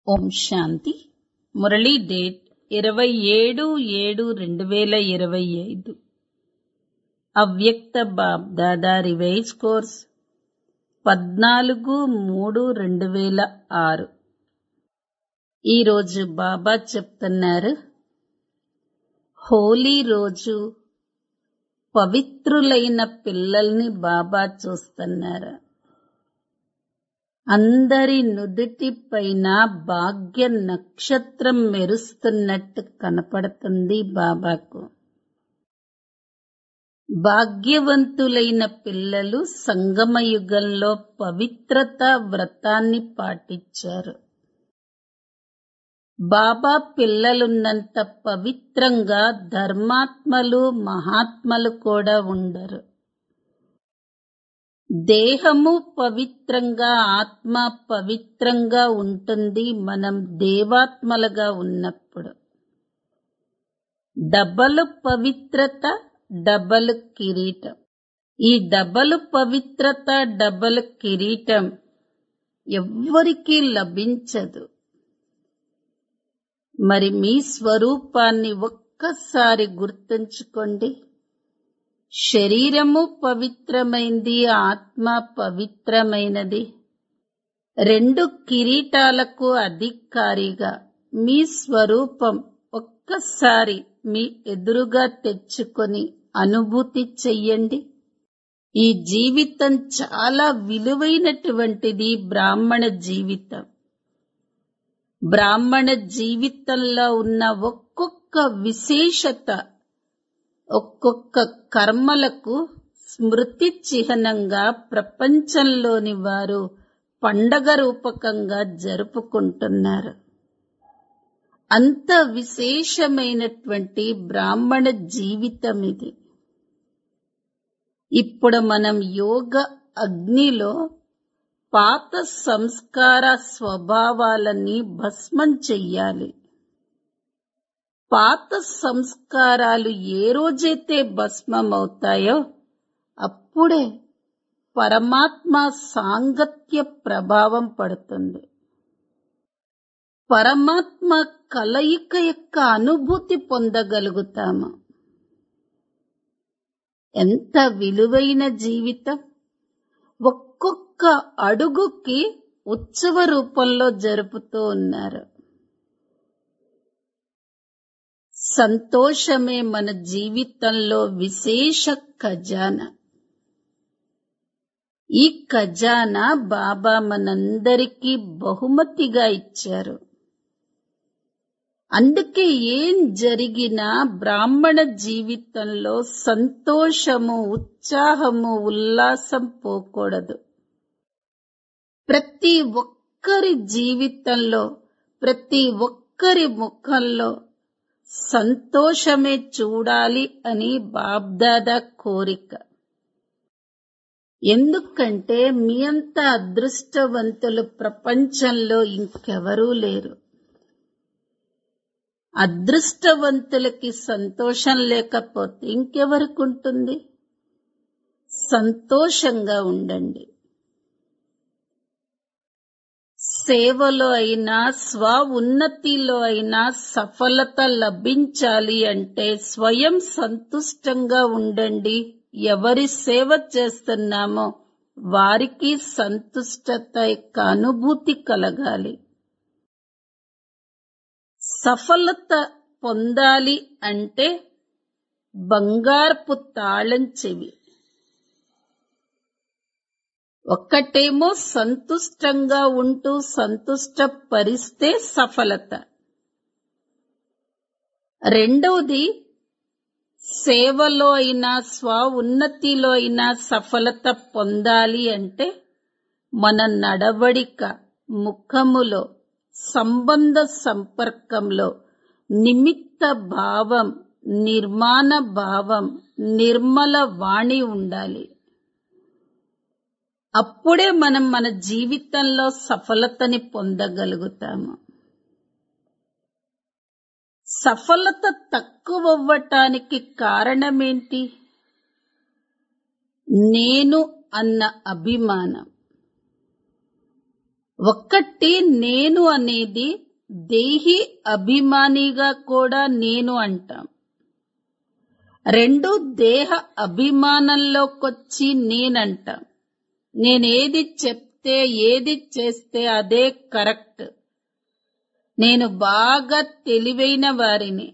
ఓం శాంతి Murali date ఇరవై ఏడు ఏడు రెండు వేల ఇరవై ఐదు అవ్యక్త బాబ్ దాదా రివైజ్ కోర్స్ పద్నాలుగు మూడు రెండు వేల ఆరు ఈరోజు బాబా చెప్తున్నారు హోలీ రోజు పవిత్రులైన పిల్లల్ని బాబా చూస్తున్నారు అందరి నుదుటి పైన భాగ్య నక్షత్రం మెరుస్తున్నట్టు కనపడుతుంది బాబాకు భాగ్యవంతులైన పిల్లలు సంగమయుగంలో పవిత్రత వ్రతాన్ని పాటించారు బాబా పిల్లలున్నంత పవిత్రంగా ధర్మాత్మలు మహాత్మలు కూడా ఉండరు దేహము పవిత్రంగా ఆత్మ పవిత్రంగా ఉంటుంది మనం దేవాత్మలుగా ఉన్నప్పుడు డబల్ పవిత్రత డబల్ కిరీటం ఈ డబల్ పవిత్రత డబల్ కిరీటం ఎవ్వరికీ లభించదు మరి మీ స్వరూపాన్ని ఒక్కసారి గుర్తుంచుకోండి శరీరము పవిత్రమైంది ఆత్మ పవిత్రమైనది రెండు కిరీటాలకు అధికారిగా మీ స్వరూపం ఒక్కసారి మీ ఎదురుగా తెచ్చుకొని అనుభూతి చెయ్యండి ఈ జీవితం చాలా విలువైనటువంటిది బ్రాహ్మణ జీవితం బ్రాహ్మణ జీవితంలో ఉన్న ఒక్కొక్క విశేషత ఒక్కొక్క కర్మలకు స్మృతి చిహ్నంగా ప్రపంచంలోని వారు పండగ రూపకంగా జరుపుకుంటున్నారు అంత విశేషమైనటువంటి బ్రాహ్మణ జీవితం ఇది ఇప్పుడు మనం యోగ అగ్నిలో పాత సంస్కార స్వభావాలని భస్మం చెయ్యాలి పాత సంస్కారాలు ఏ రోజైతే భస్మమవుతాయో అప్పుడే పరమాత్మ సాంగత్య ప్రభావం పడుతుంది పరమాత్మ కలయిక యొక్క అనుభూతి పొందగలుగుతాము ఎంత విలువైన జీవితం ఒక్కొక్క అడుగుకి ఉత్సవ రూపంలో జరుపుతూ ఉన్నారు సంతోషమే మన జీవితంలో విశేష ఖజానా ఈ ఖజానా బాబా మనందరికీ బహుమతిగా ఇచ్చారు అందుకే ఏం జరిగినా బ్రాహ్మణ జీవితంలో సంతోషము ఉత్సాహము ఉల్లాసం పోకూడదు ప్రతి ఒక్కరి జీవితంలో ప్రతి ఒక్కరి ముఖంలో సంతోషమే చూడాలి అని బాబ్దాదా కోరిక ఎందుకంటే మీ అంత అదృష్టవంతులు ప్రపంచంలో ఇంకెవరూ లేరు అదృష్టవంతులకి సంతోషం లేకపోతే ఇంకెవరికి ఉంటుంది సంతోషంగా ఉండండి సేవలో అయినా స్వ ఉన్నతిలో అయినా సఫలత లభించాలి అంటే స్వయం సంతుష్టంగా ఉండండి ఎవరి సేవ చేస్తున్నామో వారికి సంతుష్టత యొక్క అనుభూతి కలగాలి సఫలత పొందాలి అంటే బంగారపు తాళం చెవి ఒక్కటేమో సంతుష్టంగా ఉంటూ సంతుష్టపరిస్తే సఫలత రెండవది సేవలో అయినా స్వ ఉన్నతిలో అయినా సఫలత పొందాలి అంటే మన నడవడిక ముఖములో సంబంధ సంపర్కంలో నిమిత్త భావం నిర్మాణ భావం నిర్మల వాణి ఉండాలి అప్పుడే మనం మన జీవితంలో సఫలతని పొందగలుగుతాము సఫలత తక్కువవ్వటానికి కారణమేంటి నేను అన్న అభిమానం ఒక్కటి నేను అనేది దేహి అభిమానిగా కూడా నేను అంటాం రెండు దేహ అభిమానంలోకొచ్చి నేనంటాం నేనేది చెప్తే ఏది చేస్తే అదే కరెక్ట్ నేను బాగా తెలివైన వారిని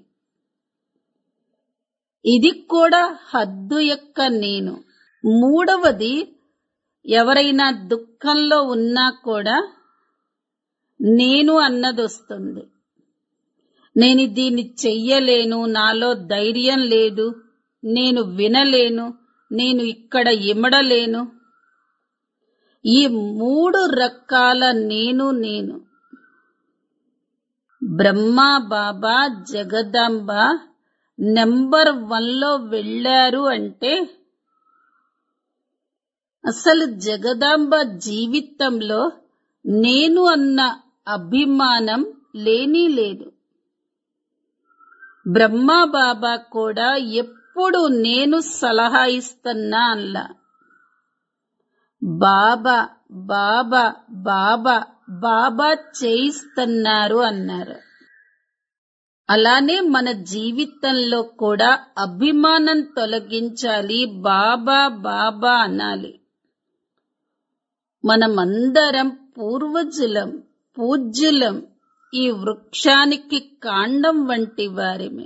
ఇది కూడా హద్దు యొక్క నేను మూడవది ఎవరైనా దుఃఖంలో ఉన్నా కూడా నేను అన్నది వస్తుంది నేను దీన్ని చెయ్యలేను నాలో ధైర్యం లేదు నేను వినలేను నేను ఇక్కడ ఇమడలేను ఈ మూడు రకాల నేను నేను బ్రహ్మ బాబా జగదాంబ నెంబర్ వన్లో వెళ్ళారు అంటే అసలు జగదాంబ జీవితంలో నేను అన్న అభిమానం లేని లేదు బ్రహ్మ బాబా కూడా ఎప్పుడు నేను సలహా ఇస్తున్నా అల్లా బాబా బాబా బాబా బాబా చేయిస్తున్నారు అన్నారు అలానే మన జీవితంలో కూడా అభిమానం తొలగించాలి బాబా బాబా అనాలి మనమందరం పూర్వజులం పూజ్యులం ఈ వృక్షానికి కాండం వంటి వారిమే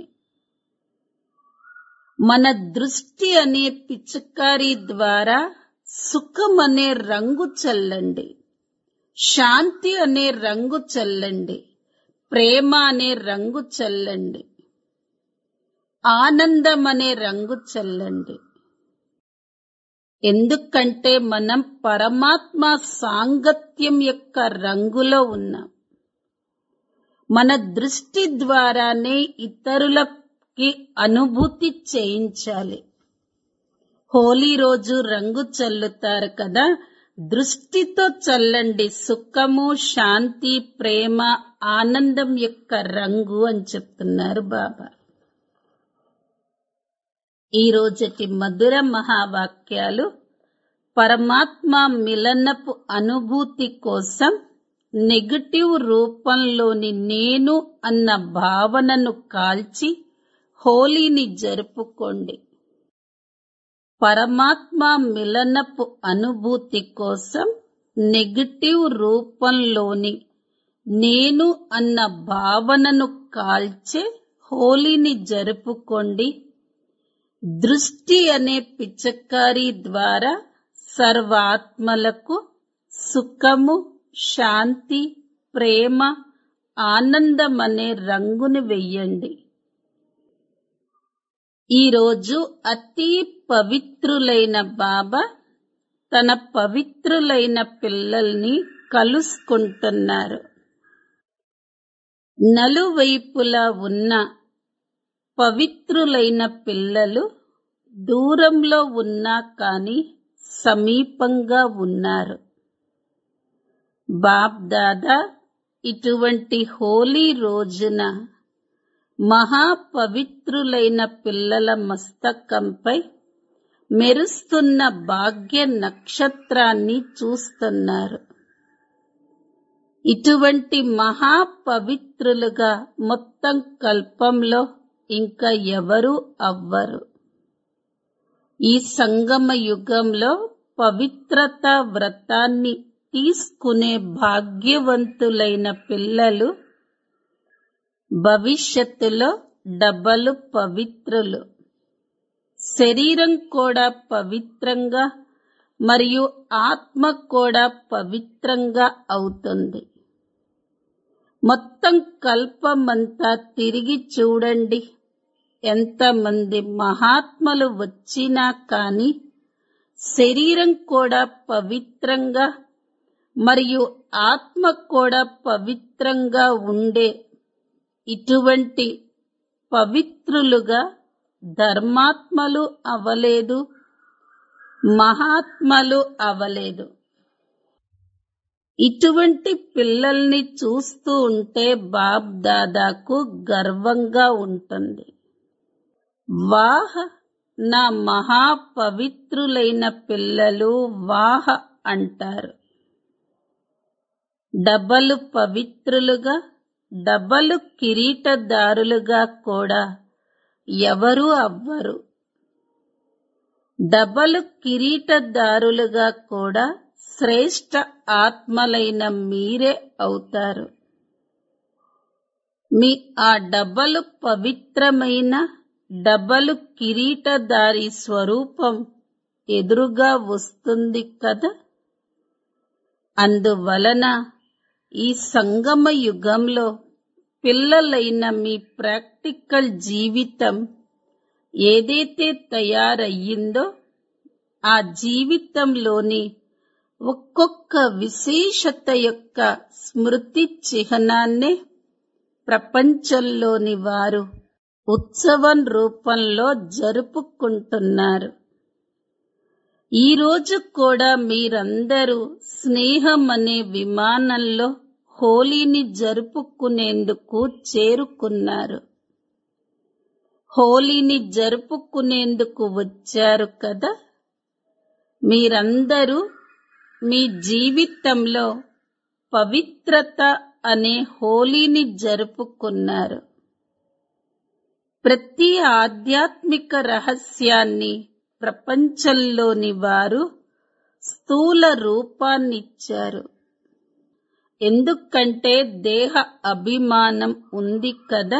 మన దృష్టి అనే పిచకారి ద్వారా సుఖం అనే రంగు చల్లండి శాంతి అనే రంగు చల్లండి ప్రేమ అనే రంగు చల్లండి ఆనందం అనే రంగు చల్లండి ఎందుకంటే మనం పరమాత్మ సాంగత్యం యొక్క రంగులో ఉన్నాం మన దృష్టి ద్వారానే ఇతరులకి అనుభూతి చేయించాలి హోలీ రోజు రంగు చల్లుతారు కదా దృష్టితో చల్లండి సుఖము శాంతి ప్రేమ ఆనందం యొక్క రంగు అని చెప్తున్నారు బాబా ఈ రోజటి మధుర మహావాక్యాలు పరమాత్మ మిలనపు అనుభూతి కోసం నెగటివ్ రూపంలోని నేను అన్న భావనను కాల్చి హోలీని జరుపుకోండి పరమాత్మ మిలనపు అనుభూతి కోసం నెగటివ్ రూపంలోని నేను అన్న భావనను కాల్చే హోలీని జరుపుకోండి దృష్టి అనే పిచ్చకారి ద్వారా సర్వాత్మలకు సుఖము శాంతి ప్రేమ ఆనందం అనే రంగుని వెయ్యండి ఈరోజు అతి పవిత్రులైన బాబా తన పవిత్రులైన పిల్లల్ని కలుసుకుంటున్నారు నలువైపులా ఉన్న పవిత్రులైన పిల్లలు దూరంలో ఉన్నా కాని సమీపంగా ఉన్నారు బాప్ దాదా ఇటువంటి హోలీ రోజున మహాపవిత్రులైన పిల్లల మస్తకంపై మెరుస్తున్న భాగ్య నక్షత్రాన్ని చూస్తున్నారు ఇటువంటి మహాపవిత్రులుగా మొత్తం కల్పంలో ఇంకా ఎవరు అవ్వరు ఈ సంగమ యుగంలో పవిత్రత వ్రతాన్ని తీసుకునే భాగ్యవంతులైన పిల్లలు భవిష్యత్తులో డబలు పవిత్రులు శరీరం కూడా పవిత్రంగా మరియు ఆత్మ కూడా పవిత్రంగా అవుతుంది మొత్తం కల్పమంతా తిరిగి చూడండి ఎంతమంది మహాత్మలు వచ్చినా కాని శరీరం కూడా పవిత్రంగా మరియు ఆత్మ కూడా పవిత్రంగా ఉండే ఇటువంటి పవిత్రులుగా ధర్మాత్మలు అవలేదు మహాత్మలు అవలేదు ఇటువంటి పిల్లల్ని చూస్తూ ఉంటే బాబ్ దాదాకు గర్వంగా ఉంటుంది వాహ్ నా మహాపవిత్రులైన పిల్లలు వాహ అంటారు డబలు పవిత్రులుగా డబలు కిరీటదారులుగా కూడా ఎవరూ అవ్వరు డబలు కిరీటదారులుగా కూడా శ్రేష్ట ఆత్మలైన మీరే అవుతారు మీ ఆ డబలు పవిత్రమైన డబలు కిరీటదారి స్వరూపం ఎదురుగా వస్తుంది కదా అందువలన ఈ సంగమ యుగంలో పిల్లలైన మీ ప్రాక్టికల్ జీవితం ఏదైతే తయారయ్యిందో ఆ జీవితంలోని ఒక్కొక్క విశేషత యొక్క స్మృతి చిహ్నాన్నే ప్రపంచంలోని వారు ఉత్సవం రూపంలో జరుపుకుంటున్నారు ఈ రోజు కూడా మీరందరూ స్నేహం అనే విమానంలో హోలీని జరుపుకునేందుకు చేరుకున్నారు హోలీని జరుపుకునేందుకు వచ్చారు కదా మీరందరూ మీ జీవితంలో పవిత్రత అనే హోలీని జరుపుకున్నారు ప్రతి ఆధ్యాత్మిక రహస్యాన్ని ప్రపంచంలోని వారు స్థూల రూపాన్నిచ్చారు ఎందుకంటే దేహ అభిమానం ఉంది కదా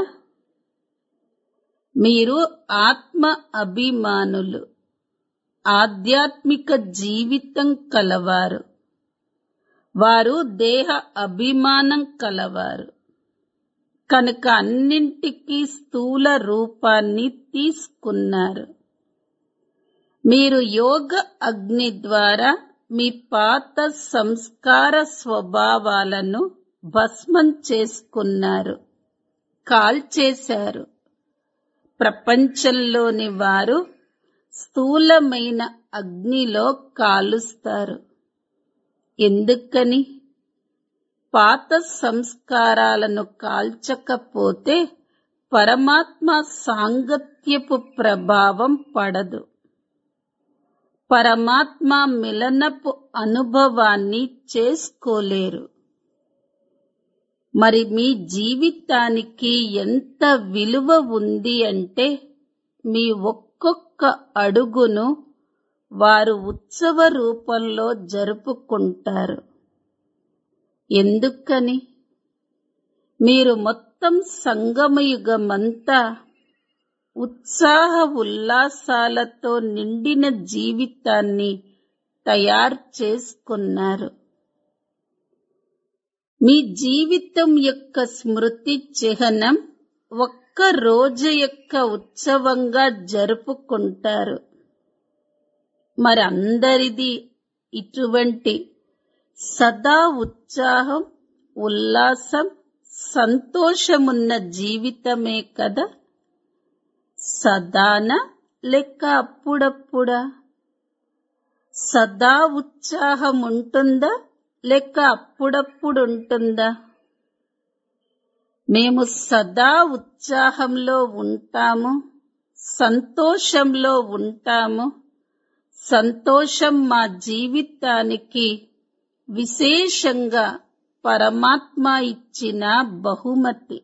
మీరు ఆత్మ అభిమానులు ఆధ్యాత్మిక జీవితం కలవారు వారు దేహ అభిమానం కలవారు కనుక అన్నింటికీ స్థూల రూపాన్ని తీసుకున్నారు మీరు యోగ అగ్ని ద్వారా మీ పాత సంస్కార స్వభావాలను భస్మం చేసుకున్నారు కాల్చేశారు ప్రపంచంలోని వారు స్థూలమైన అగ్నిలో కాలుస్తారు ఎందుకని పాత సంస్కారాలను కాల్చకపోతే పరమాత్మ సాంగత్యపు ప్రభావం పడదు పరమాత్మ మిలనపు అనుభవాన్ని చేసుకోలేరు మరి మీ జీవితానికి ఎంత విలువ ఉంది అంటే మీ ఒక్కొక్క అడుగును వారు ఉత్సవ రూపంలో జరుపుకుంటారు ఎందుకని మీరు మొత్తం సంగమయుగమంతా ఉత్సాహ ఉల్లాసాలతో నిండిన జీవితాన్ని తయారు చేసుకున్నారు మీ జీవితం యొక్క స్మృతి చిహ్నం ఒక్క రోజు యొక్క ఉత్సవంగా జరుపుకుంటారు మరి అందరిది ఇటువంటి సదా ఉత్సాహం ఉల్లాసం సంతోషమున్న జీవితమే కదా సదాన లెక్క అప్పుడప్పుడా సదా ఉత్సాహం ఉంటుందా లేక అప్పుడప్పుడు ఉంటుందా మేము సదా ఉత్సాహంలో ఉంటాము సంతోషంలో ఉంటాము సంతోషం మా జీవితానికి విశేషంగా పరమాత్మ ఇచ్చిన బహుమతి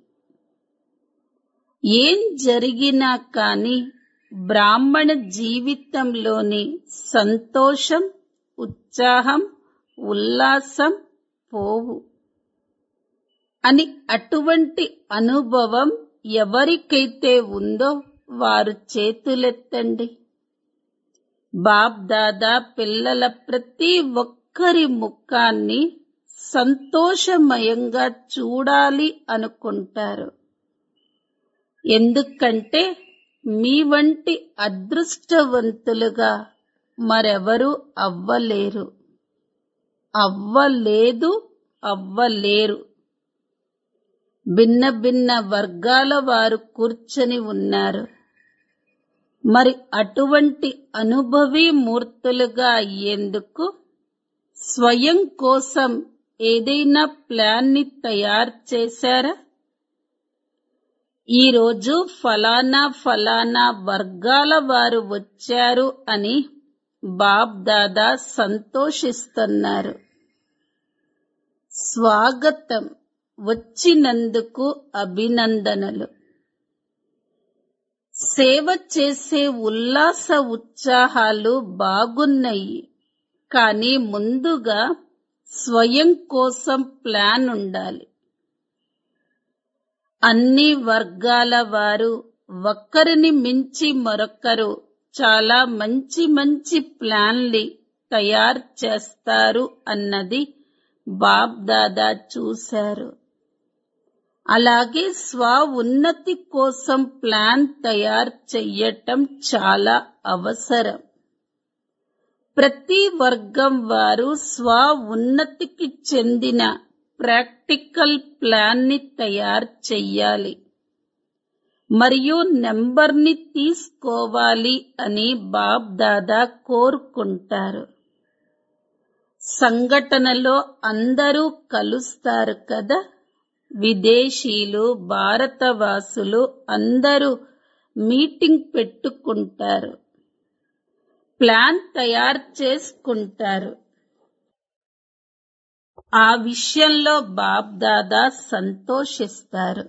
ఏం జరిగినా కాని బ్రాహ్మణ జీవితంలోని సంతోషం ఉత్సాహం ఉల్లాసం పోవు అని అటువంటి అనుభవం ఎవరికైతే ఉందో వారు చేతులెత్తండి బాబ్ దాదా పిల్లల ప్రతి ఒక్కరి ముఖాన్ని సంతోషమయంగా చూడాలి అనుకుంటారు ఎందుకంటే మీ వంటి అదృష్టవంతులుగా మరెవరూ అవ్వలేరు అవ్వలేదు అవ్వలేరు భిన్న భిన్న వర్గాల వారు కూర్చొని ఉన్నారు మరి అటువంటి అనుభవీ మూర్తులుగా అయ్యేందుకు స్వయం కోసం ఏదైనా ప్లాన్ ని తయారు చేశారా ఈరోజు ఫలానా ఫలానా వర్గాల వారు వచ్చారు అని బాబ్ దాదా సంతోషిస్తున్నారు స్వాగతం వచ్చినందుకు అభినందనలు సేవ చేసే ఉల్లాస ఉత్సాహాలు బాగున్నాయి కానీ ముందుగా స్వయం కోసం ప్లాన్ ఉండాలి అన్ని వర్గాల వారు ఒక్కరిని మించి మరొకరు చాలా మంచి మంచి ప్లాన్లు తయారు చేస్తారు అన్నది బాబ్ దాదా చూశారు అలాగే స్వ ఉన్నతి కోసం ప్లాన్ తయారు చెయ్యటం చాలా అవసరం ప్రతి వర్గం వారు స్వ ఉన్నతికి చెందిన ప్రాక్టికల్ ప్లాన్ ని తయారు చెయ్యాలి మరియు నెంబర్ని తీసుకోవాలి అని బాబ్ దాదా కోరుకుంటారు సంఘటనలో అందరూ కలుస్తారు కదా విదేశీయులు భారతవాసులు అందరూ మీటింగ్ పెట్టుకుంటారు ప్లాన్ తయారు చేసుకుంటారు ఆ విషయంలో బాబ్ దాదా సంతోషిస్తారు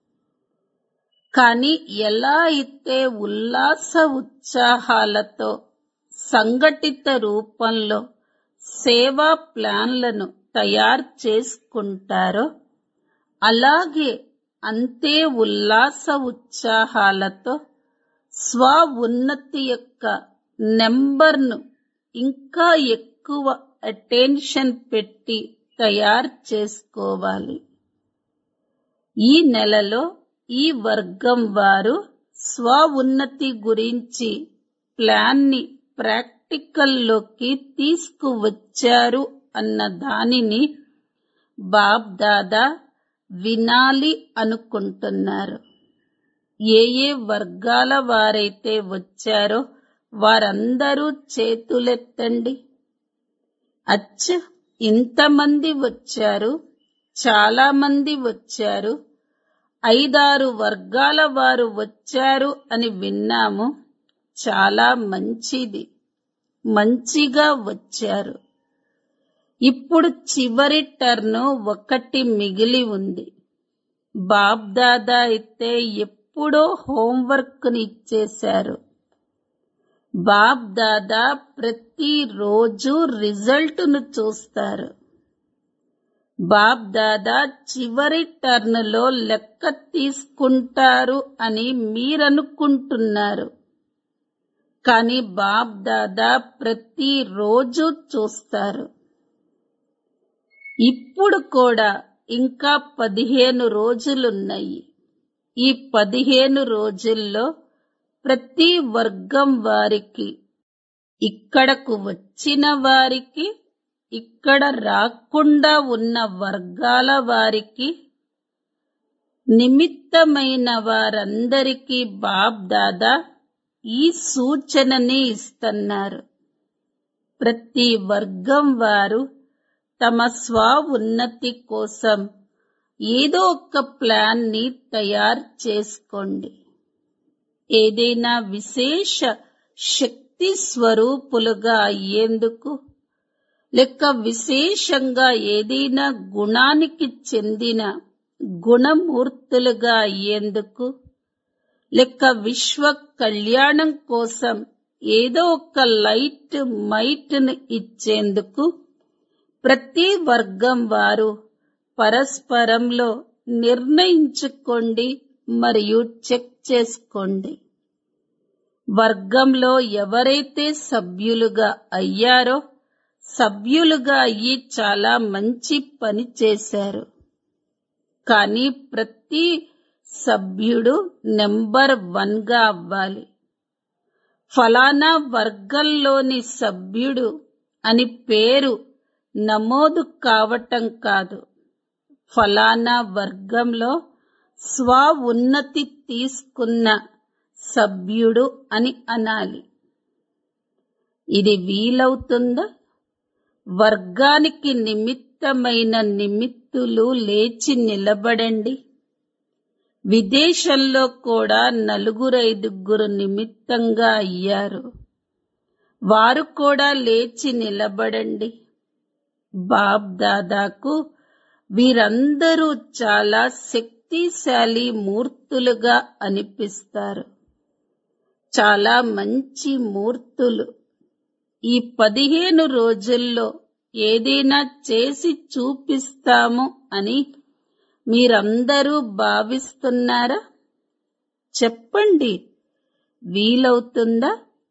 కానీ ఎలా అయితే ఉల్లాస ఉత్సాహాలతో సంఘటిత రూపంలో సేవా ప్లాన్లను తయారు చేసుకుంటారో అలాగే అంతే ఉల్లాస ఉత్సాహాలతో స్వ ఉన్నతి యొక్క నెంబర్ను ఇంకా ఎక్కువ అటెన్షన్ పెట్టి తయారు చేసుకోవాలి ఈ నెలలో ఈ వర్గం వారు స్వ ఉన్నతి గురించి ప్లాన్ ని ప్రాక్టికల్లోకి తీసుకువచ్చారు అన్న దానిని బాబ్ దాదా వినాలి అనుకుంటున్నారు ఏ ఏ వర్గాల వారైతే వచ్చారో వారందరూ చేతులెత్తండి అచ్చ ఇంతమంది వచ్చారు చాలా మంది వచ్చారు ఐదారు వర్గాల వారు వచ్చారు అని విన్నాము చాలా మంచిది మంచిగా వచ్చారు ఇప్పుడు చివరి టర్ను ఒకటి మిగిలి ఉంది బాబ్ దాదా అయితే ఎప్పుడో హోంవర్క్ ని ఇచ్చేశారు బాబ్ దాదా ప్రతిరోజు రిజల్ట్ ను చూస్తారు బాబ్ దాదా చివరి టర్న్ లో లెక్క తీసుకుంటారు అని మీరనుకుంటున్నారు కానీ బాబ్ దాదా ప్రతిరోజు చూస్తారు ఇప్పుడు కూడా ఇంకా పదిహేను రోజులున్నాయి ఈ పదిహేను రోజుల్లో ప్రతి వర్గం వారికి ఇక్కడకు వచ్చిన వారికి ఇక్కడ రాకుండా ఉన్న వర్గాల వారికి నిమిత్తమైన వారందరికీ బాబ్ దాదా ఈ సూచనని ఇస్తున్నారు ప్రతి వర్గం వారు తమ స్వ ఉన్నతి కోసం ఏదో ఒక ప్లాన్ ని తయారు చేసుకోండి ఏదైనా విశేష శక్తి స్వరూపులుగా అయ్యేందుకు లెక్క విశేషంగా ఏదైనా గుణానికి చెందిన గుణమూర్తులుగా అయ్యేందుకు లెక్క విశ్వ కళ్యాణం కోసం ఏదో ఒక లైట్ మైట్ ను ఇచ్చేందుకు ప్రతి వర్గం వారు పరస్పరంలో నిర్ణయించుకోండి మరియు చెక్ చేసుకోండి వర్గంలో ఎవరైతే సభ్యులుగా అయ్యారో సభ్యులుగా అయ్యి చాలా మంచి పని చేశారు కానీ ప్రతి సభ్యుడు నెంబర్ వన్ గా అవ్వాలి ఫలానా వర్గంలోని సభ్యుడు అని పేరు నమోదు కావటం కాదు ఫలానా వర్గంలో స్వ ఉన్నతి తీసుకున్న సభ్యుడు అని అనాలి ఇది వీలవుతుందా వర్గానికి నిమిత్తమైన నిమిత్తులు లేచి నిలబడండి విదేశంలో కూడా నలుగురైదుగురు నిమిత్తంగా అయ్యారు వారు కూడా లేచి నిలబడండి బాబ్ దాదాకు వీరందరూ చాలా శక్తిశాలి మూర్తులుగా అనిపిస్తారు చాలా మంచి మూర్తులు ఈ పదిహేను రోజుల్లో ఏదైనా చేసి చూపిస్తాము అని మీరందరూ భావిస్తున్నారా చెప్పండి వీలవుతుందా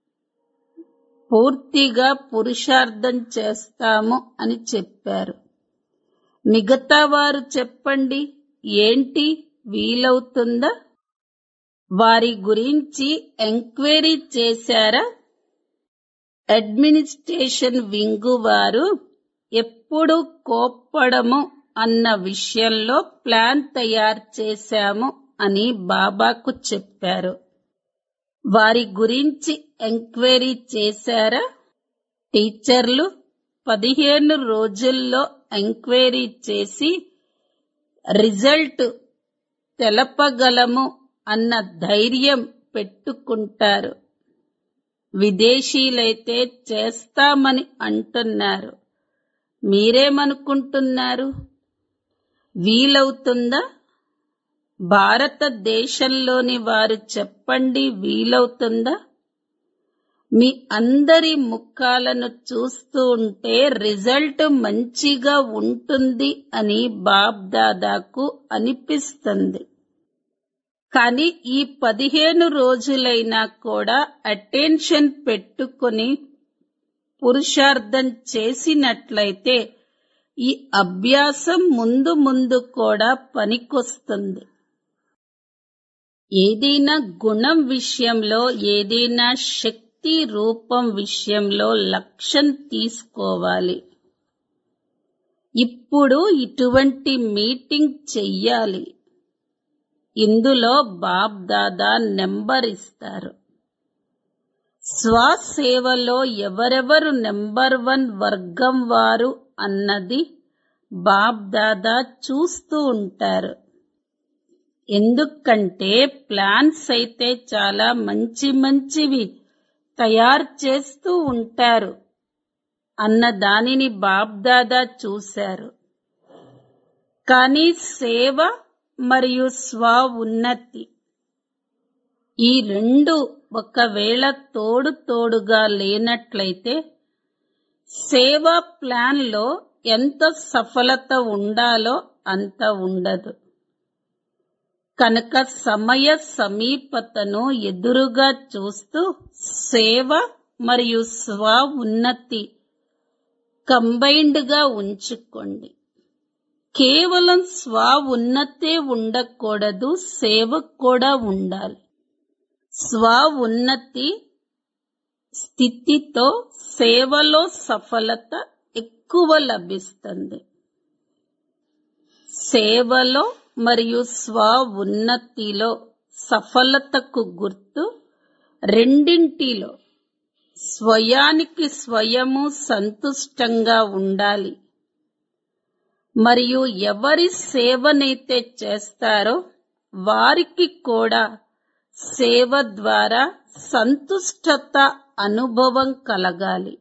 పూర్తిగా పురుషార్థం చేస్తాము అని చెప్పారు మిగతా వారు చెప్పండి ఏంటి వీలవుతుందా వారి గురించి ఎంక్వైరీ చేశారా అడ్మినిస్ట్రేషన్ వింగు వారు ఎప్పుడు కోప్పడము అన్న విషయంలో ప్లాన్ తయారు చేశాము అని బాబాకు చెప్పారు వారి గురించి ఎంక్వైరీ చేశారా టీచర్లు పదిహేను రోజుల్లో ఎంక్వైరీ చేసి రిజల్ట్ తెలపగలము అన్న ధైర్యం పెట్టుకుంటారు విదేశీయులైతే చేస్తామని అంటున్నారు మీరేమనుకుంటున్నారు వీలవుతుందా భారతదేశంలోని వారు చెప్పండి వీలవుతుందా మీ అందరి ముఖాలను చూస్తూ ఉంటే రిజల్ట్ మంచిగా ఉంటుంది అని బాబ్ దాదాకు అనిపిస్తుంది కానీ ఈ పదిహేను రోజులైనా కూడా అటెన్షన్ పెట్టుకొని పురుషార్థం చేసినట్లయితే ఈ అభ్యాసం ముందు ముందు కూడా పనికొస్తుంది ఏదైనా గుణం విషయంలో ఏదైనా శక్తి రూపం విషయంలో లక్ష్యం తీసుకోవాలి ఇప్పుడు ఇటువంటి మీటింగ్ చెయ్యాలి ఇందులో బాబ్ దాదా నెంబర్ ఇస్తారు స్వసేవలో ఎవరెవరు నెంబర్ వన్ వర్గం వారు అన్నది బాబ్ దాదా చూస్తూ ఉంటారు ఎందుకంటే ప్లాన్స్ అయితే చాలా మంచి మంచివి తయారు చేస్తూ ఉంటారు అన్న దానిని బాబ్ దాదా చూశారు కానీ సేవ మరియు స్వ ఉన్నతి ఈ రెండు ఒకవేళ తోడు తోడుగా లేనట్లయితే సేవా ప్లాన్లో ఎంత సఫలత ఉండాలో అంత ఉండదు కనుక సమయ సమీపతను ఎదురుగా చూస్తూ సేవ మరియు స్వ ఉన్నతి కంబైన్డ్ గా ఉంచుకోండి కేవలం స్వ ఉన్నతే ఉండకూడదు సేవ కూడా ఉండాలి స్వ ఉన్నతి స్థితితో సేవలో సఫలత ఎక్కువ లభిస్తుంది సేవలో మరియు స్వ ఉన్నతిలో సఫలతకు గుర్తు రెండింటిలో స్వయానికి స్వయము సంతుష్టంగా ఉండాలి మరియు ఎవరి సేవనైతే చేస్తారో వారికి కూడా సేవ ద్వారా సంతుష్టత అనుభవం కలగాలి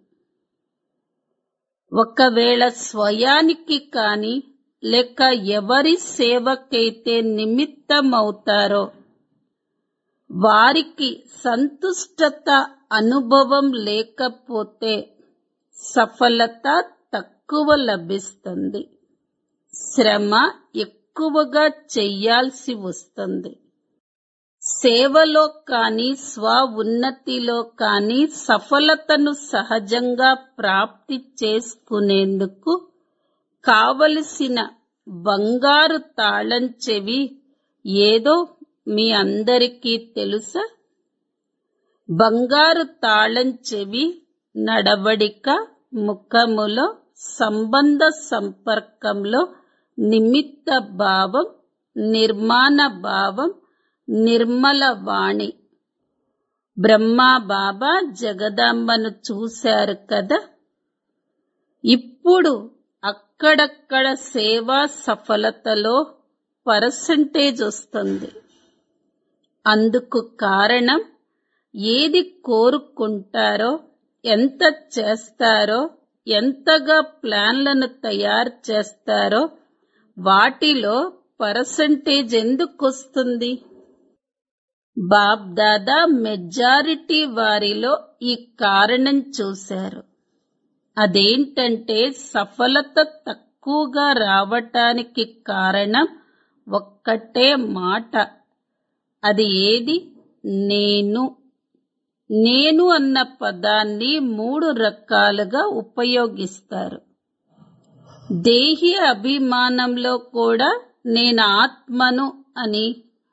ఒకవేళ స్వయానికి కాని లేక ఎవరి సేవకైతే నిమిత్తమవుతారో వారికి సంతుష్టత అనుభవం లేకపోతే సఫలత తక్కువ లభిస్తుంది శ్రమ ఎక్కువగా చెయ్యాల్సి వస్తుంది సేవలో కాని స్వ ఉన్నతిలో కాని సఫలతను సహజంగా ప్రాప్తి చేసుకునేందుకు కావలసిన బంగారు తాళం చెవి ఏదో మీ అందరికీ తెలుసా బంగారు తాళం చెవి నడవడిక ముఖములో సంబంధ సంపర్కంలో నిమిత్త భావం నిర్మాణ భావం నిర్మల వాణి బ్రహ్మా బాబా జగదాంబను చూశారు కదా ఇప్పుడు అక్కడక్కడ సేవా సఫలతలో పర్సంటేజ్ వస్తుంది అందుకు కారణం ఏది కోరుకుంటారో ఎంత చేస్తారో ఎంతగా ప్లాన్లను తయారు చేస్తారో వాటిలో పర్సంటేజ్ ఎందుకు వస్తుంది బాబ్ దాదా మెజారిటీ వారిలో ఈ కారణం చూశారు అదేంటంటే సఫలత తక్కువగా రావటానికి కారణం ఒక్కటే మాట అది ఏది నేను నేను అన్న పదాన్ని మూడు రకాలుగా ఉపయోగిస్తారు దేహి అభిమానంలో కూడా నేను ఆత్మను అని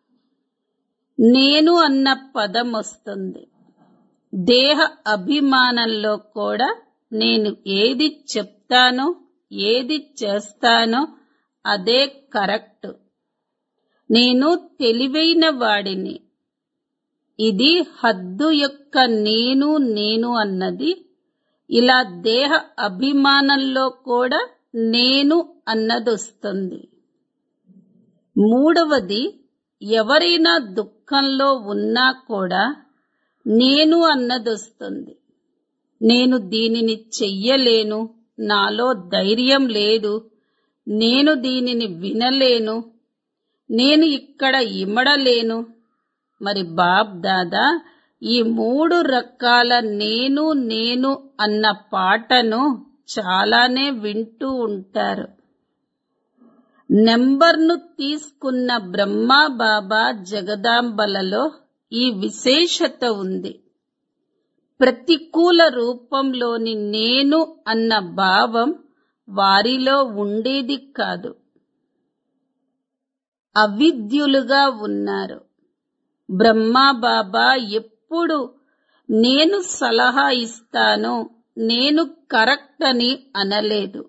నేను అన్న పదం వస్తుంది దేహ అభిమానంలో కూడా నేను ఏది చెప్తానో ఏది చేస్తానో అదే కరెక్ట్ నేను తెలివైన వాడిని ఇది హద్దు యొక్క నేను నేను అన్నది ఇలా దేహ అభిమానంలో కూడా నేను అన్నదొస్తుంది మూడవది ఎవరైనా దుఃఖంలో ఉన్నా కూడా నేను అన్నదొస్తుంది నేను దీనిని చెయ్యలేను నాలో ధైర్యం లేదు నేను దీనిని వినలేను నేను ఇక్కడ ఇమడలేను మరి బాబ్ దాదా ఈ మూడు రకాల నేను నేను అన్న పాటను చాలానే వింటూ ఉంటారు నెంబర్ను తీసుకున్న బ్రహ్మా బాబా జగదాంబలలో ఈ విశేషత ఉంది ప్రతికూల రూపంలోని నేను అన్న భావం వారిలో ఉండేది కాదు అవిద్యులుగా ఉన్నారు బ్రహ్మా బాబా ఎప్పుడు నేను సలహా ఇస్తాను నేను కరెక్ట్ అని అనలేదు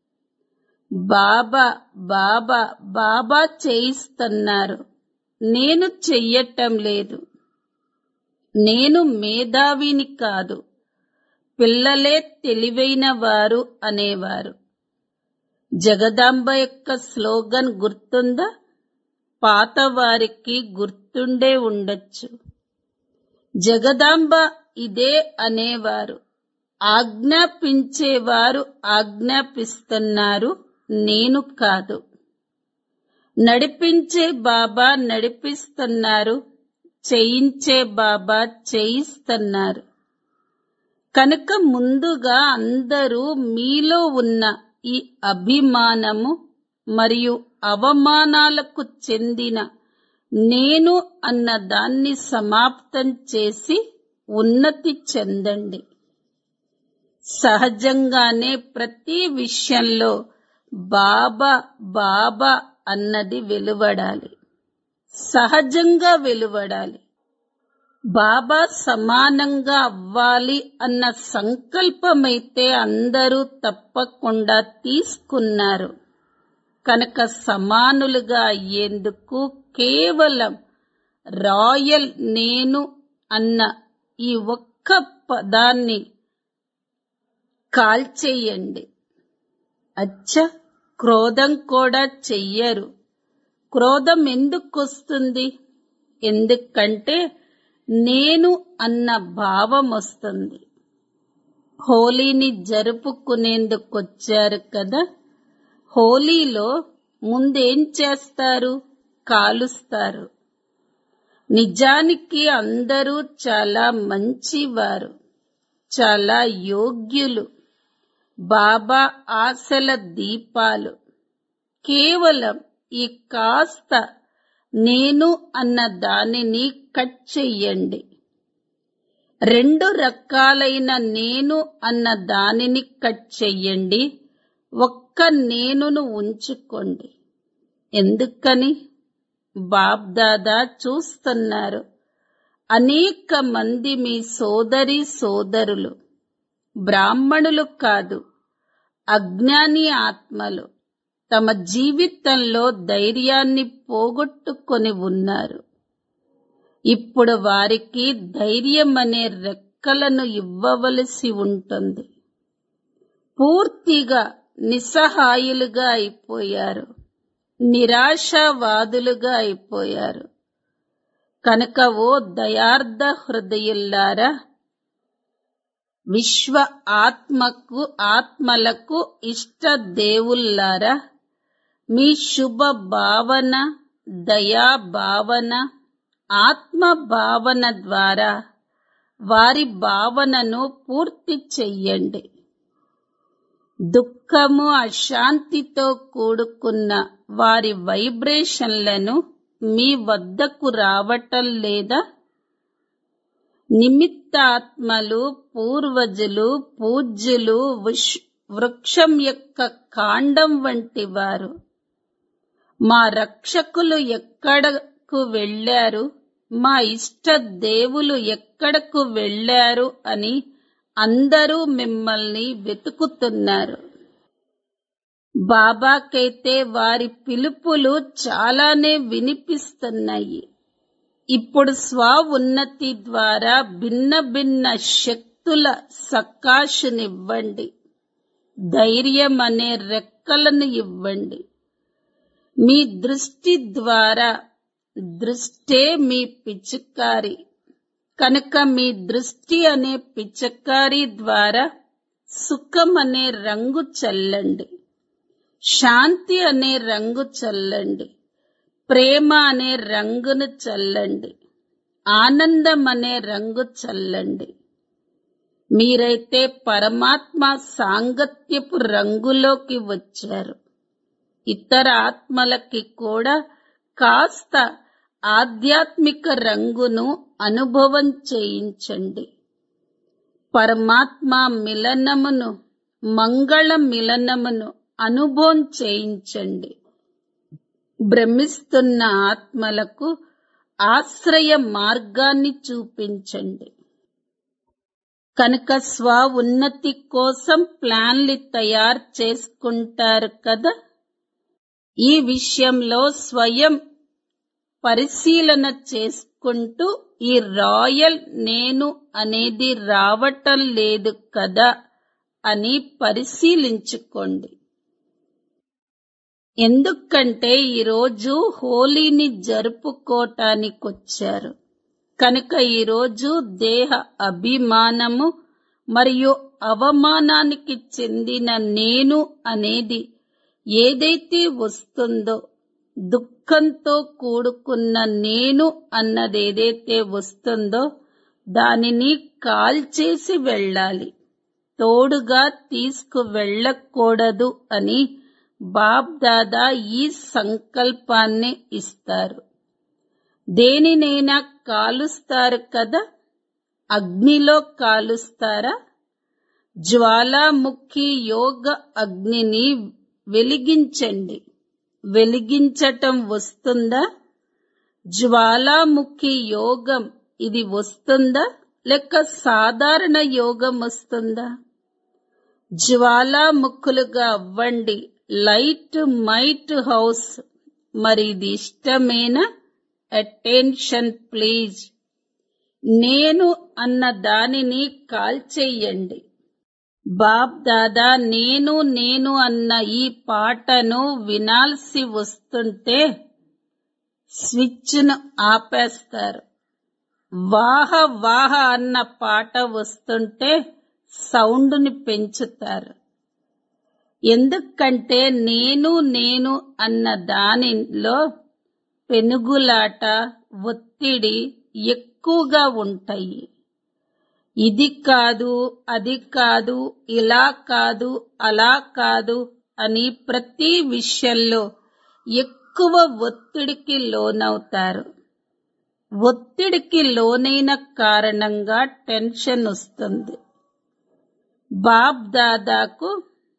బాబా బాబా బాబా చేయిస్తున్నారు నేను చెయ్యటం లేదు నేను మేధావిని కాదు పిల్లలే తెలివైన వారు అనేవారు జగదాంబ యొక్క స్లోగన్ గుర్తుందా పాత వారికి గుర్తుండే ఉండొచ్చు జగదాంబ ఇదే అనేవారు ఆజ్ఞాపించేవారు ఆజ్ఞాపిస్తున్నారు నేను కాదు నడిపించే బాబా నడిపిస్తున్నారు చేయించే బాబా చేయిస్తున్నారు కనుక ముందుగా అందరూ మీలో ఉన్న ఈ అభిమానము మరియు అవమానాలకు చెందిన నేను అన్న దాన్ని సమాప్తం చేసి ఉన్నతి చెందండి సహజంగానే ప్రతి విషయంలో బాబా బాబా అన్నది వెలువడాలి సహజంగా వెలువడాలి బాబా సమానంగా అవ్వాలి అన్న సంకల్పమైతే అందరూ తప్పకుండా తీసుకున్నారు కనుక సమానులుగా అయ్యేందుకు కేవలం రాయల్ నేను అన్న ఈ ఒక్క పదాన్ని కాల్చేయండి అచ్చ క్రోధం కూడా చెయ్యరు క్రోధం ఎందుకు వస్తుంది ఎందుకంటే నేను అన్న భావం వస్తుంది హోలీని జరుపుకునేందుకొచ్చారు కదా హోలీలో ముందేం చేస్తారు కాలుస్తారు నిజానికి అందరూ చాలా మంచివారు చాలా యోగ్యులు బాబా ఆశల దీపాలు కేవలం ఈ కాస్త నేను అన్న దానిని కట్ చెయ్యండి రెండు రకాలైన నేను అన్న దానిని కట్ చెయ్యండి ఒక్క నేనును ఉంచుకోండి ఎందుకని బాబ్దాదా చూస్తున్నారు అనేక మంది మీ సోదరి సోదరులు బ్రాహ్మణులు కాదు అజ్ఞాని ఆత్మలు తమ జీవితంలో ధైర్యాన్ని పోగొట్టుకొని ఉన్నారు ఇప్పుడు వారికి ధైర్యం అనే రెక్కలను ఇవ్వవలసి ఉంటుంది పూర్తిగా నిస్సహాయులుగా అయిపోయారు నిరాశావాదులుగా అయిపోయారు కనుక ఓ దయార్థ హృదయుల్లారా విశ్వ ఆత్మకు ఆత్మలకు ఇష్ట దేవుల్లారా మీ శుభ భావన దయా భావన ఆత్మ భావన ద్వారా వారి భావనను పూర్తి చెయ్యండి దుఃఖము అశాంతితో కూడుకున్న వారి వైబ్రేషన్లను మీ వద్దకు రావటం లేదా నిమిత్తాత్మలు పూర్వజులు పూజ్యులు విష్- వృక్షం యొక్క కాండం వంటి వారు మా రక్షకులు ఎక్కడకు వెళ్ళారు మా ఇష్ట దేవులు ఎక్కడకు వెళ్ళారు అని అందరూ మిమ్మల్ని వెతుకుతున్నారు బాబాకైతే వారి పిలుపులు చాలానే వినిపిస్తున్నాయి ఇప్పుడు స్వ ఉన్నతి ద్వారా భిన్న భిన్న శక్తుల సకాశునివ్వండి ధైర్యం అనే రెక్కలను ఇవ్వండి మీ దృష్టి ద్వారా దృష్టే మీ పిచికారి కనుక మీ దృష్టి అనే పిచకారి ద్వారా సుఖం అనే రంగు చల్లండి శాంతి అనే రంగు చల్లండి ప్రేమ అనే రంగును చల్లండి ఆనందం అనే రంగు చల్లండి మీరైతే పరమాత్మ సాంగత్యపు రంగులోకి వచ్చారు ఇతర ఆత్మలకి కూడా కాస్త ఆధ్యాత్మిక రంగును అనుభవం చేయించండి పరమాత్మ మిలనమును మంగళ మిలనమును అనుభవం చేయించండి భ్రమిస్తున్న ఆత్మలకు ఆశ్రయ మార్గాన్ని చూపించండి కనుక స్వ ఉన్నతి కోసం ప్లాన్లు తయారు చేసుకుంటారు కదా ఈ విషయంలో స్వయం పరిశీలన చేసుకుంటూ ఈ రాయల్ నేను అనేది రావటం లేదు కదా అని పరిశీలించుకోండి ఎందుకంటే ఈరోజు హోలీని జరుపుకోటానికొచ్చారు కనుక ఈరోజు దేహ అభిమానము మరియు అవమానానికి చెందిన నేను అనేది ఏదైతే వస్తుందో దుఃఖంతో కూడుకున్న నేను అన్నది ఏదైతే వస్తుందో దానిని కాల్చేసి వెళ్ళాలి తోడుగా తీసుకు వెళ్ళకూడదు అని బాబ్ దాదా ఈ సంకల్పాన్ని ఇస్తారు దేనినైనా కాలుస్తారు కదా అగ్నిలో కాలుస్తారా జ్వాలాముఖి యోగ అగ్నిని వెలిగించండి వెలిగించటం వస్తుందా జ్వాలాముఖి యోగం ఇది వస్తుందా లేక సాధారణ యోగం వస్తుందా జ్వాలాముఖులుగా అవ్వండి లైట్ మైట్ హౌస్ మరి ఇది ఇష్టమేనా అటెన్షన్ ప్లీజ్ నేను అన్న దానిని కాల్చేయండి బాబ్ దాదా నేను నేను అన్న ఈ పాటను వినాల్సి వస్తుంటే స్విచ్ను ఆపేస్తారు వాహ వాహ అన్న పాట వస్తుంటే సౌండ్ని పెంచుతారు ఎందుకంటే నేను నేను అన్న దానిలో పెనుగులాట ఒత్తిడి ఎక్కువగా ఉంటాయి ఇది కాదు అది కాదు ఇలా కాదు అలా కాదు అని ప్రతి విషయంలో ఎక్కువ ఒత్తిడికి లోనవుతారు ఒత్తిడికి లోనైన కారణంగా టెన్షన్ వస్తుంది బాబ్ దాదాకు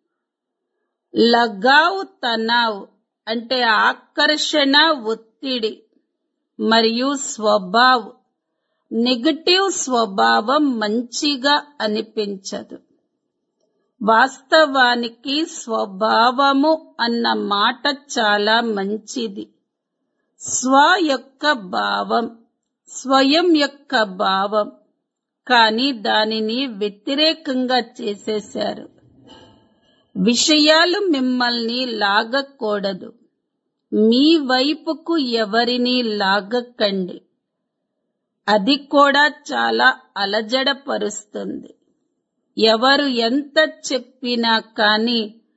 లగావ్ తనావ్ అంటే ఆకర్షణ ఒత్తిడి మరియు స్వభావ్ నెగటివ్ స్వభావం మంచిగా అనిపించదు వాస్తవానికి స్వభావము అన్న మాట చాలా మంచిది స్వ యొక్క భావం స్వయం యొక్క భావం కానీ దానిని వ్యతిరేకంగా చేసేశారు విషయాలు మిమ్మల్ని లాగకూడదు మీ వైపుకు ఎవరిని లాగకండి అది కూడా చాలా అలజడపరుస్తుంది ఎవరు ఎంత చెప్పినా కానీ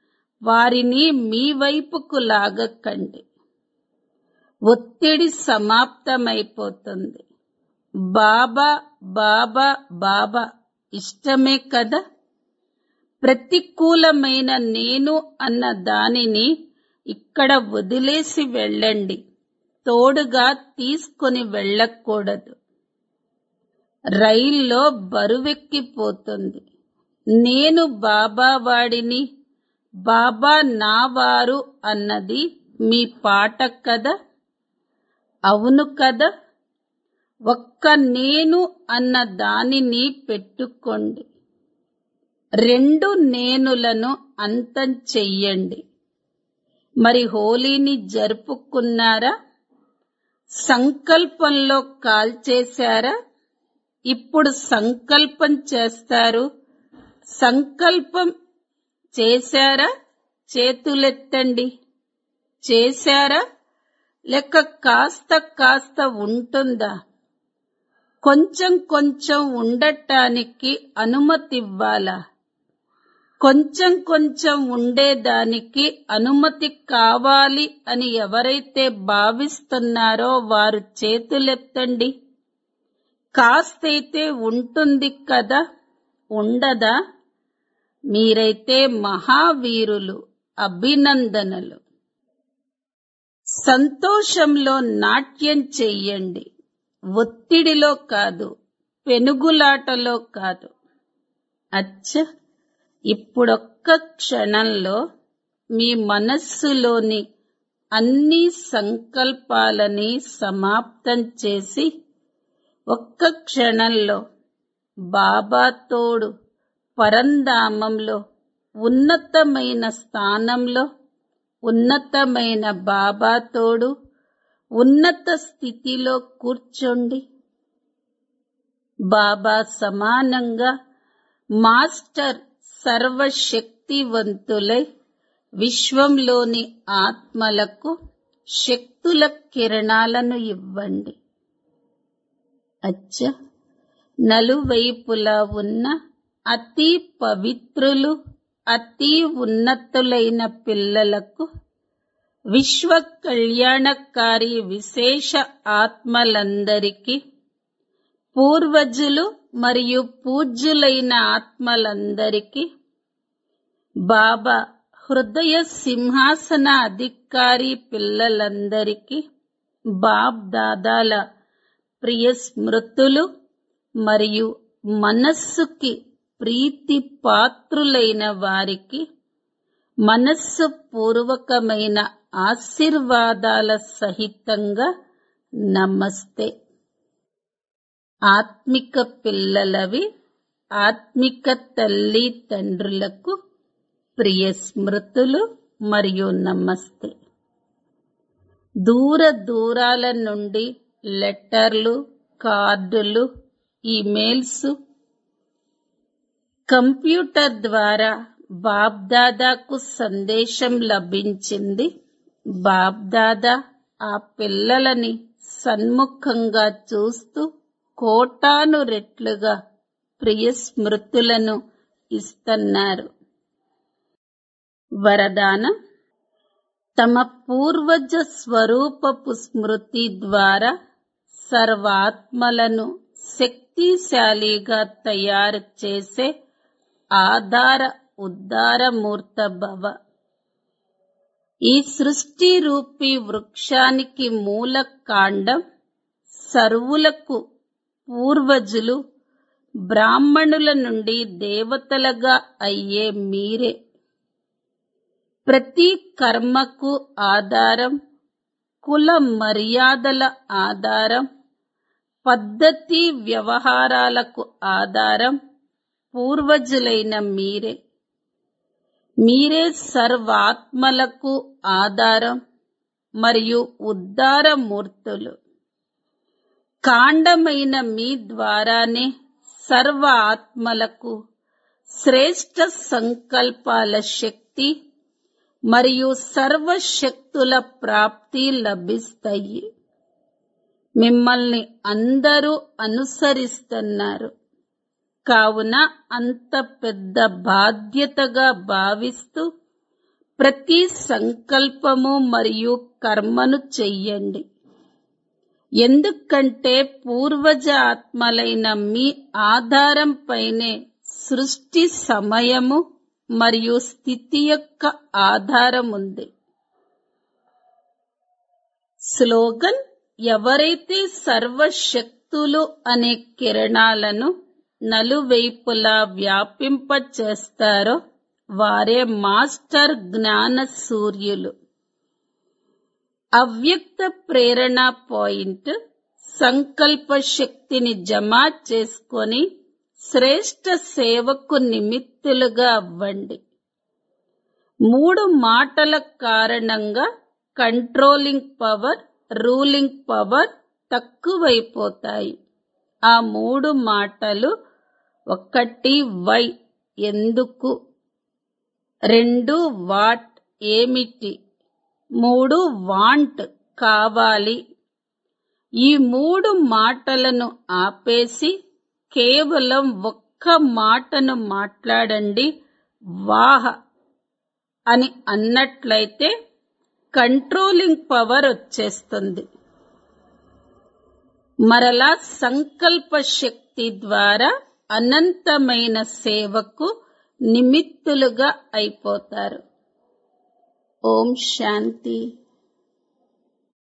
వారిని మీ వైపుకు లాగకండి ఒత్తిడి సమాప్తమైపోతుంది బాబా బాబా బాబా ఇష్టమే కదా ప్రతికూలమైన నేను అన్న దానిని ఇక్కడ వదిలేసి వెళ్ళండి తోడుగా తీసుకొని వెళ్ళకూడదు రైల్లో బరువెక్కిపోతుంది నేను బాబా వాడిని బాబా నా వారు అన్నది మీ పాట కదా అవును కదా ఒక్క నేను అన్న దానిని పెట్టుకోండి రెండు నేనులను అంతం చెయ్యండి మరి హోలీని జరుపుకున్నారా సంకల్పంలో కాల్చేశారా ఇప్పుడు సంకల్పం చేస్తారు సంకల్పం చేశారా చేతులెత్తండి చేశారా లేక కాస్త కాస్త ఉంటుందా కొంచెం కొంచెం ఉండటానికి అనుమతివ్వాలా కొంచెం కొంచెం ఉండేదానికి అనుమతి కావాలి అని ఎవరైతే భావిస్తున్నారో వారు చేతులెత్తండి కాస్తైతే ఉంటుంది కదా ఉండదా మీరైతే మహావీరులు అభినందనలు సంతోషంలో నాట్యం చెయ్యండి ఒత్తిడిలో కాదు పెనుగులాటలో కాదు అచ్చ ఇప్పుడొక్క క్షణంలో మీ మనస్సులోని అన్ని సంకల్పాలని సమాప్తం చేసి ఒక్క క్షణంలో బాబా తోడు పరంధామంలో ఉన్నతమైన స్థానంలో ఉన్నతమైన బాబా తోడు ఉన్నత స్థితిలో కూర్చోండి బాబా సమానంగా మాస్టర్ సర్వశక్తివంతులై విశ్వంలోని ఆత్మలకు శక్తుల కిరణాలను ఇవ్వండి అచ్చ నలువైపులా ఉన్న అతి పవిత్రులు అతి ఉన్నతులైన పిల్లలకు విశ్వ కళ్యాణకారి విశేష ఆత్మలందరికీ పూర్వజులు మరియు పూజ్యులైన ఆత్మలందరికీ బాబా హృదయ సింహాసన అధికారి పిల్లలందరికీ బాబ్ దాదాల ప్రియ స్మృతులు మరియు మనస్సుకి ప్రీతి పాత్రులైన వారికి మనస్సు పూర్వకమైన ఆశీర్వాదాల సహితంగా నమస్తే ఆత్మిక పిల్లలవి ఆత్మిక తల్లి తండ్రులకు ప్రియ స్మృతులు మరియు నమస్తే దూర దూరాల నుండి లెటర్లు కార్డులు ఈమెయిల్స్ కంప్యూటర్ ద్వారా బాబ్దాదాకు సందేశం లభించింది బాబ్దాదా ఆ పిల్లలని సన్ముఖంగా చూస్తూ కోటాను రెట్లుగా ప్రియ స్మృతులను ఇస్తున్నారు వరదానం తమ పూర్వజ స్వరూపపు స్మృతి ద్వారా సర్వాత్మలను శక్తిశాలిగా తయారు చేసే ఆధార ఉద్దారమూర్త భవ ఈ సృష్టి రూపీ వృక్షానికి మూల కాండం సర్వులకు పూర్వజులు బ్రాహ్మణుల నుండి దేవతలుగా అయ్యే మీరే ప్రతి కర్మకు ఆధారం కుల మర్యాదల ఆధారం పద్ధతి వ్యవహారాలకు ఆధారం పూర్వజులైన మీరే మీరే సర్వాత్మలకు ఆధారం మరియు ఉద్దారమూర్తులు కాండమైన మీ ద్వారానే సర్వ ఆత్మలకు శ్రేష్ట సంకల్పాల శక్తి మరియు సర్వశక్తుల ప్రాప్తి లభిస్తాయి మిమ్మల్ని అందరూ అనుసరిస్తున్నారు కావున అంత పెద్ద బాధ్యతగా భావిస్తూ ప్రతి సంకల్పము మరియు కర్మను చెయ్యండి ఎందుకంటే పూర్వజ ఆత్మలైన మీ ఆధారంపైనే సృష్టి సమయము మరియు స్థితి యొక్క ఆధారం ఉంది స్లోగన్ ఎవరైతే సర్వశక్తులు అనే కిరణాలను నలువైపులా వ్యాపింపచేస్తారో వారే మాస్టర్ జ్ఞాన సూర్యులు అవ్యక్త ప్రేరణ పాయింట్ సంకల్ప శక్తిని జమ చేసుకొని శ్రేష్ట సేవకు నిమిత్తులుగా అవ్వండి మూడు మాటల కారణంగా కంట్రోలింగ్ పవర్ రూలింగ్ పవర్ తక్కువైపోతాయి ఆ మూడు మాటలు ఒకటి వై ఎందుకు రెండు వాట్ ఏమిటి మూడు వాంట్ కావాలి ఈ మూడు మాటలను ఆపేసి కేవలం ఒక్క మాటను మాట్లాడండి వాహ అని అన్నట్లయితే కంట్రోలింగ్ పవర్ వచ్చేస్తుంది మరలా సంకల్ప శక్తి ద్వారా అనంతమైన సేవకు నిమిత్తులుగా అయిపోతారు ఓం శాంతి